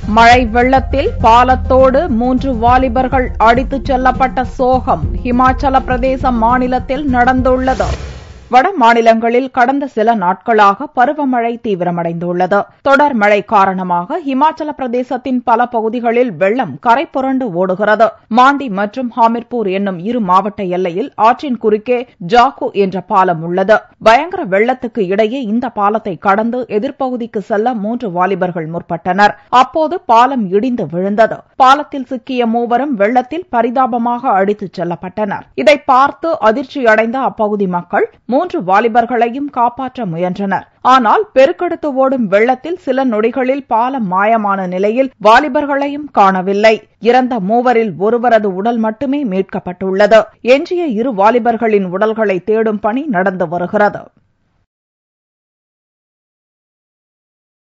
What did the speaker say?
மழை வெள்ளத்தில் பாலத்தோடு மூன்று வாலிபர்கள் அடித்துச் செல்லப்பட்ட சோகம் ஹிமாச்சல பிரதேச மாநிலத்தில் நடந்துள்ளது வட மாநிலங்களில் கடந்த சில நாட்களாக பருவமழை தீவிரமடைந்துள்ளது தொடர் மழை காரணமாக ஹிமாச்சல பிரதேசத்தின் பல பகுதிகளில் வெள்ளம் கரை புரண்டு ஓடுகிறது மாண்டி மற்றும் ஹாமிர்பூர் என்னும் இரு மாவட்ட எல்லையில் ஆற்றின் குறுக்கே ஜாக்கு என்ற பாலம் உள்ளது பயங்கர வெள்ளத்துக்கு இடையே இந்த பாலத்தை கடந்து எதிர்ப்பகுதிக்கு செல்ல மூன்று வாலிபர்கள் முற்பட்டனர் அப்போது பாலம் இடிந்து விழுந்தது பாலத்தில் சிக்கிய மூவரும் வெள்ளத்தில் பரிதாபமாக அடித்துச் செல்லப்பட்டனர் இதை பார்த்து அதிர்ச்சியடைந்த அப்பகுதி மக்கள் மூன்று வாலிபர்களையும் காப்பாற்ற முயன்றனர் ஆனால் பெருக்கெடுத்து ஓடும் வெள்ளத்தில் சில நொடிகளில் பாலம் மாயமான நிலையில் வாலிபர்களையும் காணவில்லை இறந்த மூவரில் ஒருவரது உடல் மட்டுமே மீட்கப்பட்டுள்ளது எஞ்சிய இரு வாலிபர்களின் உடல்களை தேடும் பணி நடந்து வருகிறது